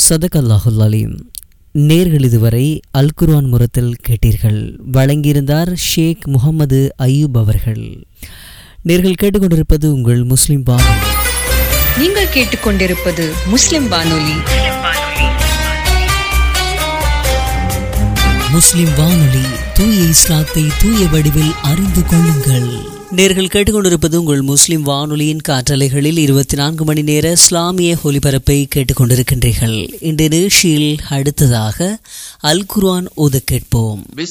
சதக் அல்லாஹுல் அலீம் நேர்கள் இதுவரை அல் குர்ஆன் முரத்தில் கேட்டீர்கள் வழங்கியிருந்தார் ஷேக் முகமது அய்யூப் அவர்கள் நேர்கள் கேட்டுக்கொண்டிருப்பது உங்கள் முஸ்லிம் வானொலி நீங்கள் கேட்டுக்கொண்டிருப்பது முஸ்லிம் வானொலி முஸ்லிம் வானொலி தூய இஸ்லாத்தை தூய வடிவில் அறிந்து கொள்ளுங்கள் நேர்கள் கேட்டுக்கொண்டிருப்பது உங்கள் முஸ்லிம் வானொலியின் காற்றலைகளில் இருபத்தி நான்கு மணி நேர இஸ்லாமிய ஒலிபரப்பை கேட்டுக்கொண்டிருக்கின்றீர்கள் இந்த நிகழ்ச்சியில் அடுத்ததாக அல் குர்ஆன் ஓத கேட்போம்